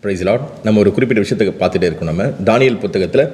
price Lord நம்ம ஒரு குறிப்பிட்ட விஷயத்தை பார்த்துட்டே இருக்கோம் நம்ம தானியல் புத்தகத்தில்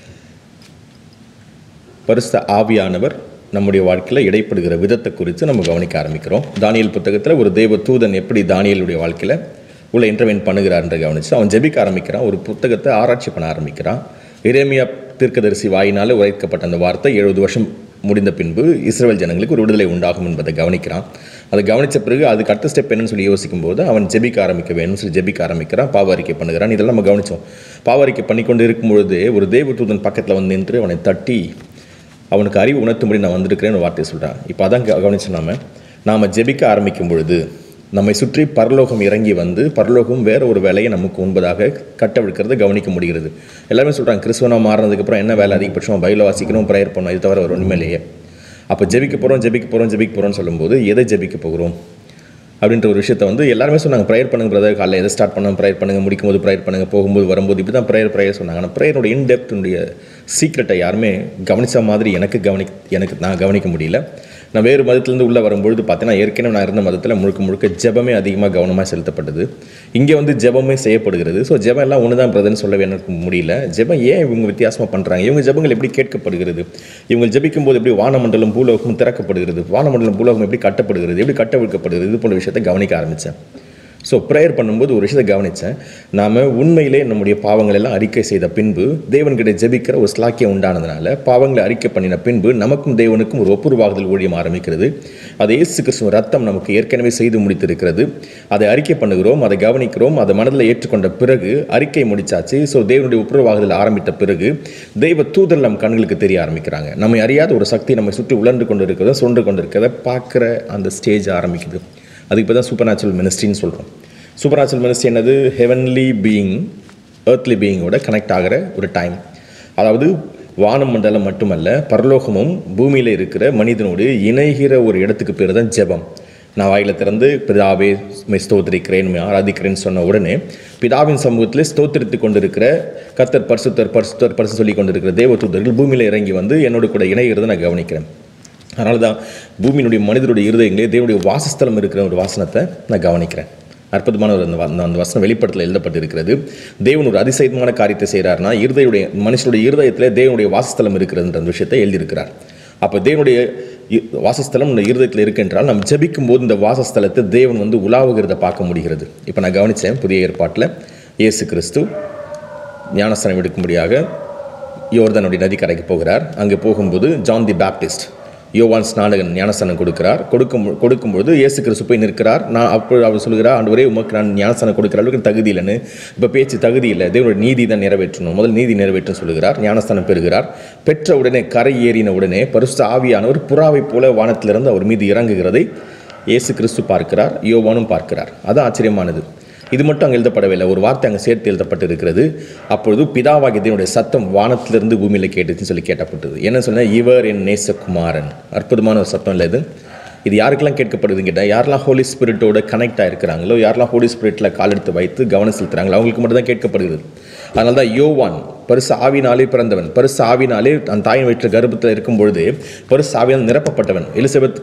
பரிசுத்த ஆவியானவர் நம்முடைய வாழ்க்கையில் இடைப்படுகிற விதத்தை குறித்து நம்ம கவனிக்க ஆரம்பிக்கிறோம் தானியல் புத்தகத்தில் ஒரு தேவ தூதன் எப்படி தானியலுடைய வாழ்க்கையில் உள்ள இன்டர்வென்ட் பண்ணுகிறார்ன்ற கவனிச்சு அவன் ஜெபிக்க ஆரம்பிக்கிறான் ஒரு புத்தகத்தை ஆராய்ச்சி பண்ண ஆரம்பிக்கிறான் இறைமையா தீர்க்கதரிசி வாயினால் உரைக்கப்பட்ட அந்த வார்த்தை எழுபது வருஷம் முடிந்த பின்பு இஸ்ரேல் ஜனங்களுக்கு ஒரு விடுதலை உண்டாகும் என்பதை கவனிக்கிறான் அதை கவனித்த பிறகு அதுக்கு அடுத்த ஸ்டெப் என்னன்னு சொல்லி யோசிக்கும் போது அவன் ஜெபிக்க ஆரம்பிக்க வேணும்னு சொல்லி ஜெபிக்க ஆரம்பிக்கிறான் பாவரிக்கை பண்ணுகிறான் இதெல்லாம் நம்ம கவனித்தோம் பாவரிக்கை பண்ணிக்கொண்டு இருக்கும் பொழுது ஒரு தேவதூதன் பக்கத்தில் வந்து நின்று அவனை தட்டி அவனுக்கு அறிவு உணர்த்தும்படி நான் வந்திருக்கிறேன்னு ஒரு வார்த்தை சொல்கிறான் இப்போ அதான் க- கவனிச்சோம் நாம நாம் ஜெபிக்க ஆரம்பிக்கும் பொழுது நம்மை சுற்றி பரலோகம் இறங்கி வந்து பரலோகம் வேற ஒரு வேலையை நமக்கு உண்பதாக கட்டவிழ்க்கிறத கவனிக்க முடிகிறது எல்லாருமே சொல்கிறாங்க கிறிஸ்துவனா மாறினதுக்கப்புறம் என்ன வேலை அதிகபட்சம் பைபிளை வாசிக்கணும் ப்ரேயர் பண்ணணும் இது தவிர ஒரு ஒன்றுமே இல்லையே அப்போ ஜெபிக்க போகிறோம் ஜெபிக்க போகிறோம் ஜெபிக்க போகிறோம்னு சொல்லும்போது எதை ஜெபிக்க போகிறோம் அப்படின்ற ஒரு விஷயத்தை வந்து எல்லாருமே சொன்னாங்க ப்ரேயர் பண்ணுங்க பிரதர் காலைல எதை ஸ்டார்ட் பண்ண ப்ரேயர் பண்ணுங்க முடிக்கும் போது ப்ரேயர் பண்ணுங்க போகும்போது வரும்போது இப்படி தான் ப்ரேயர் ப்ரேயர் சொன்னாங்க ஆனால் ப்ரேயரோட இன்டெப்த்துடைய சீக்ரெட்டை யாருமே கவனிச்ச மாதிரி எனக்கு கவனி எனக்கு நான் கவனிக்க முடியல நான் வேறு மதத்துலேருந்து உள்ளே வரும்பொழுது பார்த்தீங்கன்னா ஏற்கனவே நான் இருந்த மதத்தில் முழுக்க முழுக்க ஜெபமே அதிகமாக கவனமாக செலுத்தப்பட்டது இங்கே வந்து ஜெபமே செய்யப்படுகிறது ஸோ ஜெபம் எல்லாம் ஒன்று தான் பிரதர்னு சொல்லவே எனக்கு முடியல ஜெபம் ஏன் இவங்க வித்தியாசமாக பண்ணுறாங்க இவங்க ஜெபங்கள் எப்படி கேட்கப்படுகிறது இவங்க ஜெபிக்கும் போது எப்படி வானமண்டலம் பூலோகம் திறக்கப்படுகிறது வானமண்டலம் பூலோகம் எப்படி கட்டப்படுகிறது எப்படி கட்டவிழ்க்கப்படுகிறது இது போன்ற விஷயத்தை கவனிக்க ஆரம்பித்தேன் ஸோ ப்ரேயர் பண்ணும்போது ஒரு விஷயத்தை கவனித்தேன் நாம் உண்மையிலே நம்முடைய பாவங்கள் எல்லாம் அறிக்கை செய்த பின்பு தேவன்கிட்ட ஜெபிக்கிற ஒரு ஸ்லாக்கியம் உண்டானதுனால பாவங்களை அறிக்கை பண்ணின பின்பு நமக்கும் தேவனுக்கும் ஒரு ஒப்புருவாகுதல் ஊழியம் ஆரம்பிக்கிறது அது இயேசு கிறிஸ்துவ ரத்தம் நமக்கு ஏற்கனவே செய்து முடித்திருக்கிறது அதை அறிக்கை பண்ணுகிறோம் அதை கவனிக்கிறோம் அதை மனதில் ஏற்றுக்கொண்ட பிறகு அறிக்கை முடிச்சாச்சு ஸோ தேவனுடைய ஒப்புரவாகுதல் ஆரம்பித்த பிறகு தெய்வ தூதர் நம் கண்களுக்கு தெரிய ஆரம்பிக்கிறாங்க நம்மை அறியாத ஒரு சக்தி நம்மை சுற்றி உழன்று கொண்டு இருக்கிறத சொன்று கொண்டு இருக்கிறத பார்க்குற அந்த ஸ்டேஜ் ஆரம்பிக்குது அதுக்கு இப்போ தான் சூப்பர் நேச்சுரல் மினிஸ்ட்ரின்னு சொல்கிறோம் சூப்பர் நேச்சுரல் மினிஸ்ட்ரி என்னது ஹெவன்லி பீயிங் earthly பீயிங்கோட கனெக்ட் ஆகிற ஒரு டைம் அதாவது வானம் மண்டலம் மட்டுமல்ல பரலோகமும் பூமியில் இருக்கிற மனிதனோடு இணைகிற ஒரு இடத்துக்கு பேர் தான் ஜெபம் நான் வாயில திறந்து பிதாவே உம்மை ஸ்தோத்திரிக்கிறேன் உம்மை ஆராதிக்கிறேன்னு சொன்ன உடனே பிதாவின் சமூகத்தில் ஸ்தோத்திரித்து கொண்டிருக்கிற கர்த்தர் பரிசுத்தர் பரிசுத்தர் பரிசு சொல்லி கொண்டிருக்கிற தேவதூதர்கள் பூமியில் இறங்கி வந்து என்னோட கூட இணைகிறத நான் கவனிக்கிறேன் அதனால தான் பூமியினுடைய மனிதருடைய இருதயங்களே தேவனுடைய வாசஸ்தலம் இருக்கிற ஒரு வாசனத்தை நான் கவனிக்கிறேன் அற்புதமான ஒரு அந்த வ- அந்த- அந்த வசனம் வெளிப்படத்தில் எழுதப்பட்டிருக்கிறது தேவன் ஒரு அதிசயமான காரியத்தை செய்கிறார்னா இருதயுடைய மனுஷனுடைய இருதயத்தில் தேவனுடைய வாசஸ்தலம் இருக்கிறதுன்ற அந்த விஷயத்தை எழுதியிருக்கிறார் அப்போ தேவனுடைய இ- வாசஸ்தலம் இந்த இருதயத்தில் இருக்கின்றால் நம்ம ஜெபிக்கும் போது இந்த வாசஸ்தலத்தை தேவன் வந்து உலாவுகிறத பார்க்க முடிகிறது இப்போ நான் கவனித்தேன் புதிய ஏற்பாட்டில் இயேசு கிறிஸ்து ஞானஸ்தானம் எடுக்கும்படியாக யோர்தானுடைய நதிக்கரைக்கு போகிறார் அங்கே போகும்போது ஜான் தி பேப்டிஸ்ட் யோவான் ஸ்நானகன் ஞானஸ்தானம் கொடுக்கிறார் கொடுக்கும் கொடுக்கும்பொழுது இயேசு கிறிஸ்து போய் நிற்கிறார் நான் அப்போ அவர் சொல்கிறார் ஆண்டவரே உமக்கு நான் ஞானஸ்தானம் கொடுக்குற அளவுக்கு எனக்கு தகுதி இல்லைன்னு இப்போ பேச்சு தகுதி இல்லை தேவனுடைய நீதி தான் நிறைவேற்றணும் முதல் நீதி நிறைவேற்றும் சொல்கிறார் ஞானஸ்தானம் பெறுகிறார் பெற்ற உடனே கரை ஏறின உடனே பரிசுத்த ஆவியானவர் புறாவைப் போல வானத்திலிருந்து அவர் மீது இறங்குகிறதை இயேசு கிறிஸ்து பார்க்கிறார் யோவானும் பார்க்கிறார் அது ஆச்சரியமானது இது மட்டும் அங்கே எழுதப்படவில்லை ஒரு வார்த்தை அங்கே சேர்த்து எழுதப்பட்டு இருக்கிறது அப்பொழுது பிதாவாகிய தேவனுடைய சத்தம் வானத்திலிருந்து பூமியில் கேட்டுச்சுன்னு சொல்லி கேட்டப்பட்டது என்ன சொன்ன இவர் என் நேசகுமாரன் அற்புதமான ஒரு சத்தம் இல்லை இது இது யாருக்கெல்லாம் கேட்கப்படுதுன்னு கேட்டால் யாரெல்லாம் ஹோலி ஸ்பிரிட்டோட கனெக்ட் ஆயிருக்கிறாங்களோ யாரெல்லாம் ஹோலி ஸ்பிரிட்டில் கால் எடுத்து வைத்து கவனம் செலுத்துறாங்களோ அவங்களுக்கு மட்டும் தான் கேட்கப்படுகிறது அதனால தான் யோவான் பரிசு ஆவினாலே பிறந்தவன் பரிசு ஆவினாலே அந்த தாயின் வயிற்று கர்ப்பத்தில் இருக்கும் பொழுது பரிசு ஆவியால் நிரப்பப்பட்டவன் எலிசபெத்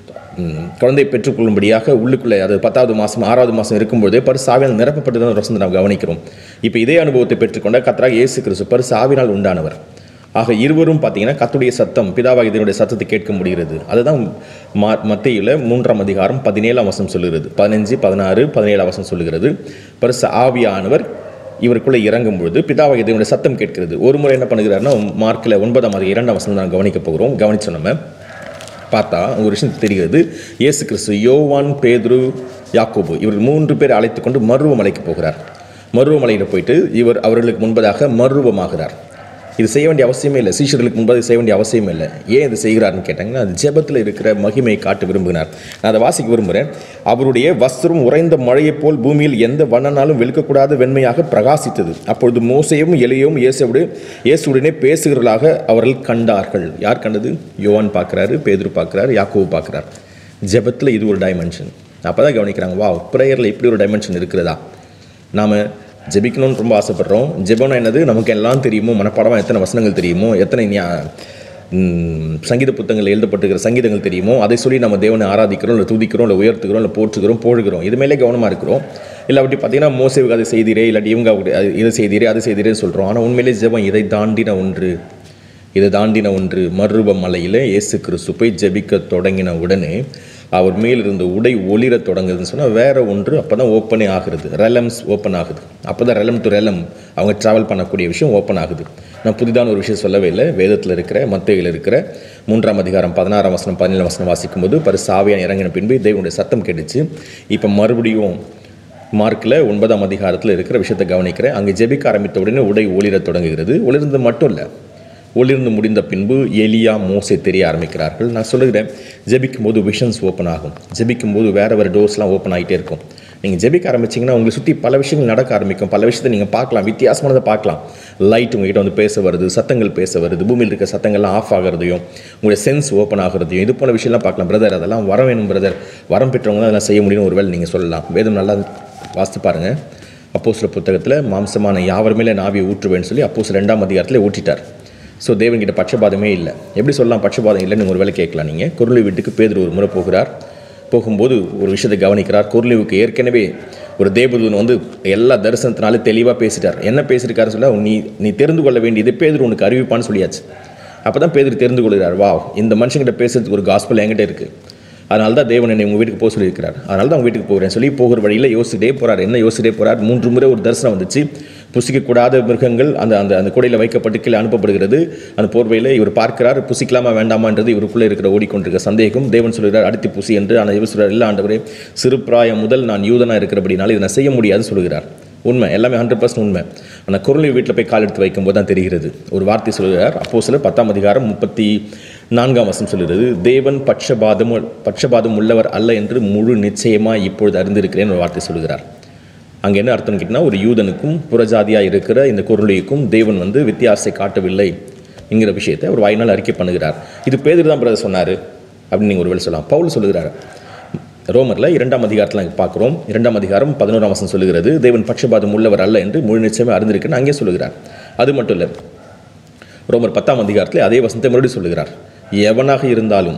ம், குழந்தை பெற்றுக்கொள்ளும்படியாக உள்ளுக்குள்ளே அது பத்தாவது மாதம் ஆறாவது மாதம் இருக்கும்போதே பரிசு ஆவியால் நிரப்பப்பட்டதான் வசந்த நாம் கவனிக்கிறோம் இப்போ இதே அனுபவத்தை பெற்றுக்கொண்ட கத்தராக இயேசு கிறிஸ்து பரிசு ஆவினால் உண்டானவர் ஆக இருவரும் பார்த்தீங்கன்னா கத்துடைய சத்தம் பிதாவாக இதனுடைய சத்தத்தை கேட்க முடிகிறது அதுதான் மா மத்தியில் மூன்றாம் அதிகாரம் பதினேழாம் வசனம் சொல்லுகிறது பதினஞ்சு பதினாறு பதினேழாம் வசனம் சொல்லுகிறது பரிசு ஆவியானவர் இவருக்குள்ளே இறங்கும் பொழுது பிதாவாக இதனுடைய சத்தம் கேட்கிறது ஒரு முறை என்ன பண்ணுகிறாருன்னா மார்க்கில் ஒன்பதாம் அதிகாரம் இரண்டாம் வசனம் தான் கவனிக்க போகிறோம் கவனிச்சோம் நம்ம பார்த்தா அங்க ஒரு விஷயம் தெரிகிறது இயேசு கிறிஸ்து யோவான் பேதுரு யாக்கோபு இவர் மூன்று பேர் அழைத்து கொண்டு மருவமலைக்கு போகிறார் மருவமலையில் போயிட்டு இவர் அவர்களுக்கு முன்பதாக மருவமாகிறார் இது செய்ய வேண்டிய அவசியமே இல்லை சீஷர்களுக்கு முன்பதாக இது செய்ய வேண்டிய அவசியமே இல்லை ஏன் இது செய்கிறார்னு கேட்டாங்கன்னா அது ஜெபத்தில் இருக்கிற மகிமையை காட்ட விரும்புகிறார் நான் அதை வாசிக்க விரும்புகிறேன் அவருடைய வஸ்திரம் உறைந்த மழையைப் போல் பூமியில் எந்த வண்ணனாலும் வெளுக்கக்கூடாத வெண்மையாக பிரகாசித்தது அப்பொழுது மோசையும் எலியும் இயேசுவோடு இயேசுடனே பேசுகிறவர்களாக அவர்கள் கண்டார்கள் யார் கண்டது யோவான் பார்க்குறாரு பேதுரு பார்க்குறாரு யாக்கோவு பார்க்குறார் ஜெபத்தில் இது ஒரு டைமென்ஷன் அப்போ தான் கவனிக்கிறாங்க வா ப்ரேயரில் இப்படி ஒரு டைமென்ஷன் இருக்கிறதா நாம் ஜெபிக்கணும்னு ரொம்ப ஆசைப்படுறோம் ஜெபம்னா என்னது நமக்கு எல்லாம் தெரியுமோ மனப்பாடமாக எத்தனை வசனங்கள் தெரியுமோ எத்தனை ஞா- ம், சங்கீத புத்தகங்கள் எழுதப்பட்டிருக்கிற சங்கீதங்கள் தெரியுமோ அதை சொல்லி நம்ம தேவனை ஆராதிக்கிறோம் இல்லை துதிக்கிறோம் இல்லை உயர்த்துகிறோம் இல்லை போற்றுகிறோம் போழுகிறோம் இது மேலே கவனமாக இருக்கிறோம் இல்லாட்டி பார்த்தீங்கன்னா மோசேவுக்கு அதை செய்தீரே இல்லாட்டி இவங்க அப்படி அது இதை செய்தீரே அது செய்தீரே சொல்கிறோம் ஆனால் உண்மையிலே ஜெபம் இதை தாண்டின ஒன்று இதை தாண்டின ஒன்று மறுரூப மலையில் இயேசு கிறிஸ்து போய் ஜெபிக்க தொடங்கின உடனே அவர் மேல் இருந்த உடை ஒளிர தொடங்குதுன்னு சொன்னால் வேற ஒன்று அப்போ தான் ஓப்பனே ஆகுது ரெலம்ஸ் ஓப்பன் ஆகுது அப்போ தான் ரெலம் டு ரெலம் அவங்க ட்ராவல் பண்ணக்கூடிய விஷயம் ஓப்பன் ஆகுது நான் புதிதான ஒரு விஷயம் சொல்லவே இல்லை வேதத்தில் இருக்கிற மத்தையில் இருக்கிற மூன்றாம் அதிகாரம் பதினாறாம் வசனம் பதினேழாம் வசனம் வாசிக்கும்போது பரி சாவியான் இறங்கின பின்பு தேவனுடைய சத்தம் கேட்டுச்சு இப்போ மறுபடியும் மார்க்கில் ஒன்பதாம் அதிகாரத்தில் இருக்கிற விஷயத்தை கவனிக்கிறேன் அங்கே ஜெபிக்க ஆரம்பித்த உடனே உடை ஒளிரத் தொடங்குகிறது ஒளிர்ந்து மட்டும் இல்லை ஒளிர்ந்து முடிந்த பின்பு எலியா மோசே தெரிய ஆரம்பிக்கிறார்கள் நான் சொல்லுகிறேன் ஜெபிக்கும் போது விஷன்ஸ் ஓப்பன் ஆகும் ஜெபிக்கும் போது வேறு வேறு டோர்ஸ்லாம் ஓப்பன் ஆகிட்டே இருக்கும் நீங்கள் ஜெபிக்க ஆரம்பிச்சிங்கன்னா உங்களை சுற்றி பல விஷயங்கள் நடக்க ஆரம்பிக்கும் பல விஷயத்தை நீங்கள் பார்க்கலாம் வித்தியாசமானதை பார்க்கலாம் லைட் உங்ககிட்ட வந்து பேச வருது சத்தங்கள் பேச வருது பூமியில் இருக்க சத்தங்கள்லாம் ஆஃப் ஆகிறதையும் உங்களுடைய சென்ஸ் ஓப்பன் ஆகிறதையும் இது போல விஷயம்லாம் பார்க்கலாம் பிரதர் அதெல்லாம் வர வேணும் பிரதர் வரம் பெற்றவங்க தான் அதெல்லாம் செய்ய முடியும்னு ஒரு வேளை நீங்கள் சொல்லலாம் வேதம் நல்லா வாசித்து பாருங்கள் அப்போ சில புத்தகத்தில் மாம்சமான யாவர் மேலே நாவியை ஊற்றுவேன்னு சொல்லி அப்போ ரெண்டாம் அதிகாரத்தில் ஊற்றிட்டார் ஸோ தேவன்கிட்ட பட்சபாதமே இல்லை எப்படி சொல்லலாம் பட்சபாதம் இல்லைன்னு ஒரு வேலை கேட்கலாம் நீங்கள் குருளி வீட்டுக்கு பேதர் ஒரு முறை போகிறார் போகும்போது ஒரு விஷயத்தை கவனிக்கிறார் குருளிவுக்கு ஏற்கனவே ஒரு தேவதூன் வந்து எல்லா தரிசனத்தினாலே தெளிவாக பேசிட்டார் என்ன பேசியிருக்காரு சொல்ல நீ நீ தெரிந்து கொள்ள வேண்டியது பேதர் உனக்கு அறிவிப்பான்னு சொல்லியாச்சு அப்போ தான் பேதர் தெரிந்து கொள்கிறார் வா இந்த மனுஷங்கிட்ட பேசுறதுக்கு ஒரு காஸ்பல் என்கிட்ட இருக்குது அதனால தான் தேவன் என்னை உங்கள் வீட்டுக்கு போக சொல்லியிருக்கிறார் அதனால தான் உங்கள் வீட்டுக்கு போகிறேன் சொல்லி போகிற வழியில் யோசிச்சிட்டே போகிறார் என்ன யோசிச்சிட்டே போகிறார் மூன்று முறை ஒரு தரிசனம் வந்துச்சு புசிக்கக்கூடாத மிருகங்கள் அந்த அந்த அந்த கூடையில் வைக்கப்பட்டு கீழே அனுப்பப்படுகிறது அந்த போர்வையில் இவர் பார்க்கிறார் புசிக்கலாமா வேண்டாமான்றது இவருக்குள்ளே இருக்கிற ஓடிக்கொண்டிருக்க சந்தேகம் தேவன் சொல்கிறார் அடுத்து புசி என்று ஆனால் இவர் சொல்கிறார் இல்லை ஆண்டவரே சிறுபிராயம் முதல் நான் யூதனாக இருக்கிறபடினால இதை நான் செய்ய முடியாதுன்னு சொல்கிறார் உண்மை எல்லாமே ஹண்ட்ரட் பர்சன்ட் உண்மை ஆனால் குரலி வீட்டில் போய் கால் எடுத்து வைக்கும்போது தான் தெரிகிறது ஒரு வார்த்தை சொல்கிறார் அப்போ சிலர் பத்தாம் அதிகாரம் முப்பத்தி நான்காம் வசம் சொல்கிறது தேவன் பட்சபாதம் பட்சபாதம் உள்ளவர் அல்ல என்று முழு நிச்சயமாக இப்பொழுது அறிந்திருக்கிறேன் ஒரு வார்த்தை சொல்கிறார் அங்கே என்ன அர்த்தம் கேட்டிங்கன்னா ஒரு யூதனுக்கும் புறஜாதியாக இருக்கிற இந்த குரலிக்கும் தேவன் வந்து வித்தியாசத்தை காட்டவில்லை என்கிற விஷயத்தை அவர் வாயினால் அறிக்கை பண்ணுகிறார் இது பேதர் தான் பிரதர் சொன்னார் அப்படின்னு நீங்கள் ஒரு வேலை சொல்லலாம் பவுல் சொல்லுகிறார் ரோமரில் இரண்டாம் அதிகாரத்தில் நாங்கள் பார்க்குறோம் இரண்டாம் அதிகாரம் பதினோராம் வசனம் சொல்லுகிறது தேவன் பட்சபாதம் உள்ளவர் அல்ல என்று முழு நிச்சயமாக அறிந்திருக்குன்னு அங்கே சொல்லுகிறார் அது மட்டும் இல்லை ரோமர் பத்தாம் அதிகாரத்தில் அதே வசனத்தை மறுபடியும் சொல்லுகிறார் எவனாக இருந்தாலும்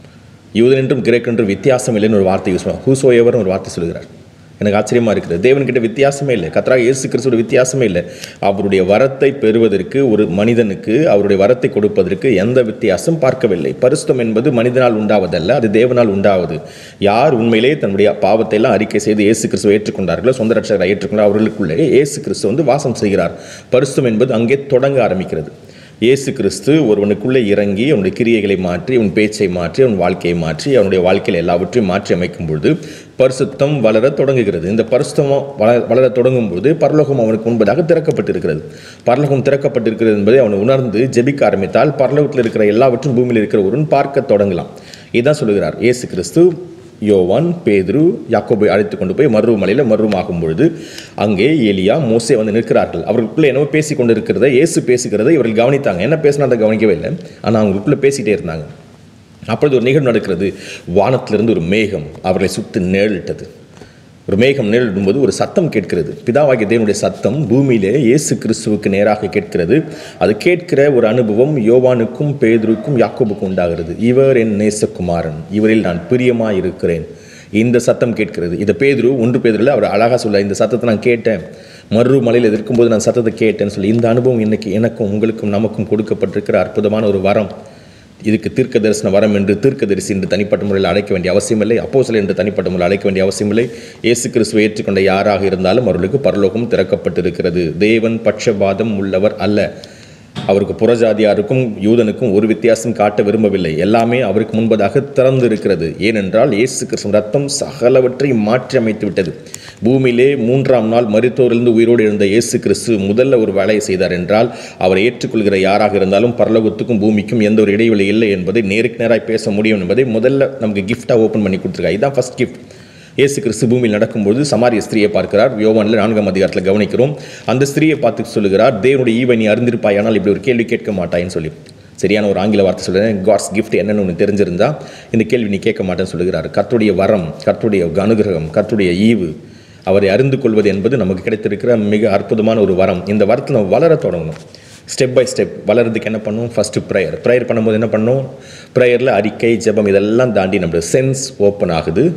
யூதன் என்றும் கிரேக் என்றும் வித்தியாசம் இல்லைன்னு ஒரு வார்த்தை யூஸ் பண்ணுவார் ஹூசோ எவர்னு ஒரு வார்த்தை சொல்லுகிறார் எனக்கு ஆச்சரியமாக இருக்குது தேவன்கிட்ட வித்தியாசமே இல்லை கத்ராக இயேசு கிறிஸ்துவோட வித்தியாசமே இல்லை அவருடைய வரத்தை பெறுவதற்கு ஒரு மனிதனுக்கு அவருடைய வரத்தை கொடுப்பதற்கு எந்த வித்தியாசம் பார்க்கவில்லை பரிசுத்தம் என்பது மனிதனால் உண்டாவதல்ல அது தேவனால் உண்டாவது யார் உண்மையிலே தன்னுடைய பாவத்தை எல்லாம் அறிக்கை செய்து இயேசு கிறிஸ்துவை ஏற்றுக்கொண்டார்களோ சொந்த ரட்சகரை ஏற்றுக்கொண்டார் அவர்களுக்குள்ளே இயேசு கிறிஸ்து வந்து வாசம் செய்கிறார் பரிசுத்தம் என்பது அங்கே தொடங்க ஆரம்பிக்கிறது இயேசு கிறிஸ்து ஒருவனுக்குள்ளே இறங்கி அவனுடைய கிரியைகளை மாற்றி அவன் பேச்சை மாற்றி அவன் வாழ்க்கையை மாற்றி அவனுடைய வாழ்க்கையில் எல்லாவற்றையும் மாற்றி அமைக்கும் பொழுது பரிசுத்தம் வளர தொடங்குகிறது இந்த பரிசுத்தம் வள வளர தொடங்கும் பொழுது பரலோகம் அவனுக்கு முன்பதாக திறக்கப்பட்டிருக்கிறது பரலோகம் திறக்கப்பட்டிருக்கிறது என்பதை அவன் உணர்ந்து ஜெபிக்க ஆரம்பித்தால் பரலோகத்தில் இருக்கிற எல்லாவற்றும் பூமியில் இருக்கிற ஒருவன் பார்க்க தொடங்கலாம் இதுதான் சொல்லுகிறார் இயேசு கிறிஸ்து யோவான் பேதுரு யாக்கோபை அழைத்து கொண்டு போய் மருவமலையில் மருவமாகும் பொழுது அங்கே ஏலியா மோசே வந்து நிற்கிறார்கள் அவர்களுக்குள்ளே என்னவோ பேசி கொண்டு இருக்கிறத இயேசு பேசுகிறதை இவர்கள் கவனித்தாங்க என்ன பேசினா அதை கவனிக்கவே இல்லை ஆனால் அவங்களுக்குள்ளே பேசிகிட்டே இருந்தாங்க அப்பொழுது ஒரு நிகழ்வு நடக்கிறது வானத்திலிருந்து ஒரு மேகம் அவர்களை சுற்றி நேரிட்டது ஒரு மேகம் நேரிடும்போது ஒரு சத்தம் கேட்கிறது பிதாவாகிய தேவனுடைய சத்தம் பூமியிலே இயேசு கிறிஸ்துவுக்கு நேராக கேட்கிறது அது கேட்கிற ஒரு அனுபவம் யோவானுக்கும் பேதுருக்கும் யாக்கோபுக்கும் உண்டாகிறது இவர் என் நேசகுமாரன் இவரில் நான் பிரியமாக இருக்கிறேன் இந்த சத்தம் கேட்கிறது இதை பேதுரு ஒன்று பேதுருல அவர் அழகாக சொல்ல இந்த சத்தத்தை நான் கேட்டேன் மறு மலையில் இருக்கும்போது நான் சத்தத்தை கேட்டேன்னு சொல்லி இந்த அனுபவம் இன்னைக்கு எனக்கும் உங்களுக்கும் நமக்கும் கொடுக்கப்பட்டிருக்கிற அற்புதமான ஒரு வரம் இதுக்கு தீர்க்க தரிசன வரம் என்று தீர்க்கதரிசி என்று தனிப்பட்ட முறையில் அழைக்க வேண்டிய அவசியமில்லை அப்போசல் என்று தனிப்பட்ட முறையில் அழைக்க வேண்டிய அவசியமில்லை இயேசு கிறிஸ்துவை ஏற்றுக்கொண்ட யாராக இருந்தாலும் அவர்களுக்கு பரலோகம் திறக்கப்பட்டிருக்கிறது தேவன் பட்சபாதம் உள்ளவர் அல்ல அவருக்கு புறஜாதியாருக்கும் யூதனுக்கும் ஒரு வித்தியாசம் காட்ட விரும்பவில்லை எல்லாமே அவருக்கு முன்பதாக திறந்து இருக்கிறது ஏனென்றால் இயேசு கிறிஸ்துவின் ரத்தம் சகலவற்றையும் மாற்றி அமைத்து விட்டது பூமியிலே மூன்றாம் நாள் மருத்துவரிலிருந்து உயிரோடு இருந்த இயேசு கிறிஸ்து முதல்ல ஒரு வேலையை செய்தார் என்றால் அவரை ஏற்றுக்கொள்கிற யாராக இருந்தாலும் பரலோகத்துக்கும் பூமிக்கும் எந்த ஒரு இடைவெளி இல்லை என்பதை நேருக்கு நேராக பேச முடியும் என்பதை முதல்ல நமக்கு கிஃப்டாக ஓப்பன் பண்ணி கொடுத்துருக்காங்க இதுதான் ஃபர்ஸ்ட் கிஃப்ட் இயேசு கிறிஸ்து பூமியில் நடக்கும்போது சமாரிய ஸ்திரியை பார்க்கிறார் யோவானில் நான்காம் அதிகாரத்தில் கவனிக்கிறோம் அந்த ஸ்திரியை பார்த்து சொல்லுகிறார் தேவனுடைய ஈவை நீ அறிந்திருப்பாயானால் இப்படி ஒரு கேள்வி கேட்க மாட்டாயின்னு சொல்லி சரியான ஒரு ஆங்கில வார்த்தை சொல்கிறேன் காட்ஸ் கிஃப்ட் என்னன்னு ஒன்று தெரிஞ்சிருந்தா இந்த கேள்வி நீ கேட்க மாட்டேன்னு சொல்லுகிறார் கர்த்துடைய வரம் கர்த்துடைய அனுகிரகம் கர்த்துடைய ஈவு அவரை அறிந்து கொள்வது என்பது நமக்கு கிடைத்திருக்கிற மிக அற்புதமான ஒரு வரம் இந்த வரத்தில் நம்ம வளர தொடங்கணும் ஸ்டெப் பை ஸ்டெப் வளர்றதுக்கு என்ன பண்ணும் ஃபஸ்ட்டு ப்ரேயர் ப்ரேயர் பண்ணும்போது என்ன பண்ணும் ப்ரேயரில் அறிக்கை ஜெபம் இதெல்லாம் தாண்டி நம்மளோட சென்ஸ் ஓப்பன் ஆகுது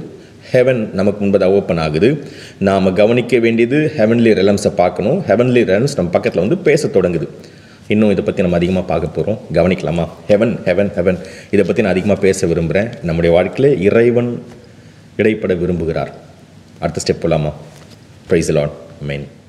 ஹெவன் நமக்கு முன்பதாக ஓப்பன் ஆகுது நாம் கவனிக்க வேண்டியது ஹெவன்லி ரெலம்ஸை பார்க்கணும் ஹெவன்லி ரெலம்ஸ் நம்ம பக்கத்தில் வந்து பேச தொடங்குது இன்னும் இதை பற்றி நம்ம அதிகமாக பார்க்க போகிறோம் கவனிக்கலாமா ஹெவன் ஹெவன் ஹெவன் இதை பற்றி நான் அதிகமாக பேச விரும்புகிறேன் நம்முடைய வாழ்க்கையில் இறைவன் இடைப்பட விரும்புகிறார் அடுத்த ஸ்டெப் போகலாமா ப்ரைஸ் லாட் மெயின்